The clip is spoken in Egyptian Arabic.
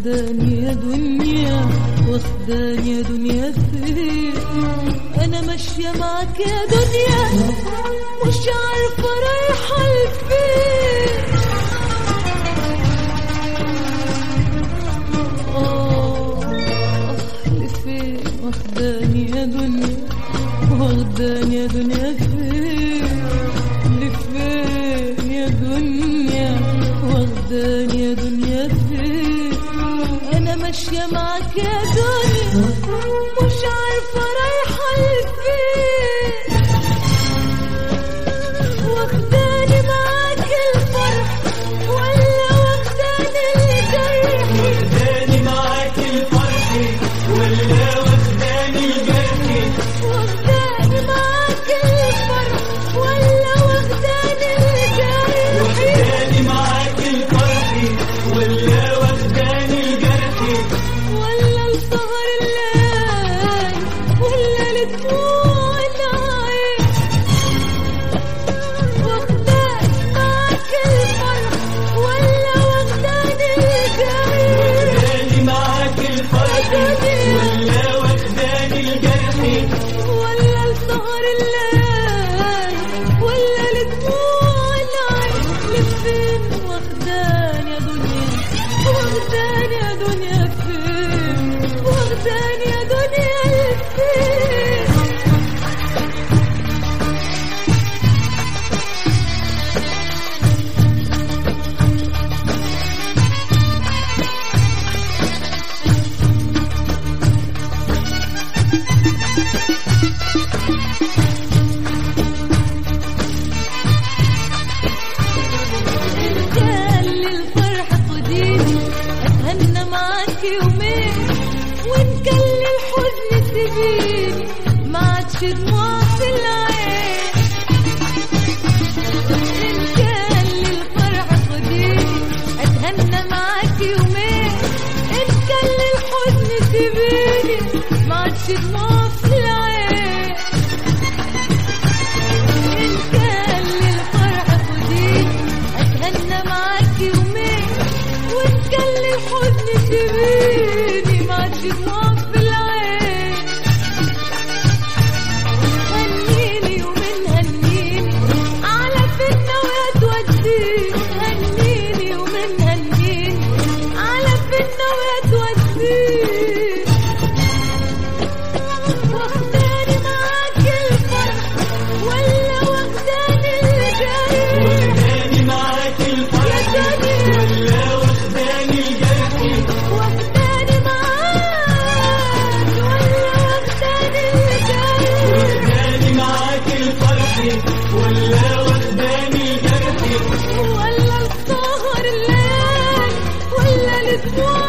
واخداني يا دنيا واخداني يا دنيا فين انا ماشية معاك يا دنيا مش عارفة رايحة لفين آه لفين واخداني يا دنيا واخداني يا دنيا فين لفين يا دنيا واخداني يا دنيا فين انا ماشية معاك يا دنيا مش عارفة رايحة لفين واخداني معاك الفرح ولا واخداني الجرح واخداني معاك الفرح ولا واخداني الجرح واخداني معاك الفرح ولا واخداني الجرح واخداني معاك الفرح ولا واخداني الجرح ولا السهر الليل ولا لدموع العين واخداني معاك الفرح ولا واخداني الجرح واخداني معاك الفرح ولا واخداني الجرح ولا السهر الليل ولا لدموع العين لفين واخداني يا دنيا واخداني يا دنيا فين واخداني يا دنيا لفين كان للفرح خديني اتهنى معاك يومين وان كان للحزن سيبيني ما عادش دموع في العين ان كان للفرح خديني اتهنى معاك يومين ان كان للحزن سيبيني ما عادش دموع في العين إن كان للفرح خديني أتهنى معاك يومين وإن كان للحزن سيبيني ما عادش دموع في العين هنيني يومين هنيني على فينا ويا توديني هنيني يومين هنيني على فينا ويا توديني واخداني معاك الفرح ولا واخداني الجرح واخداني معاك الفرح ولا واخداني الجرح واخداني معاك ولا واخداني الجرح واخداني معاك الفرح ولا واخداني الجرح ولا السهر الليل ولا الدموع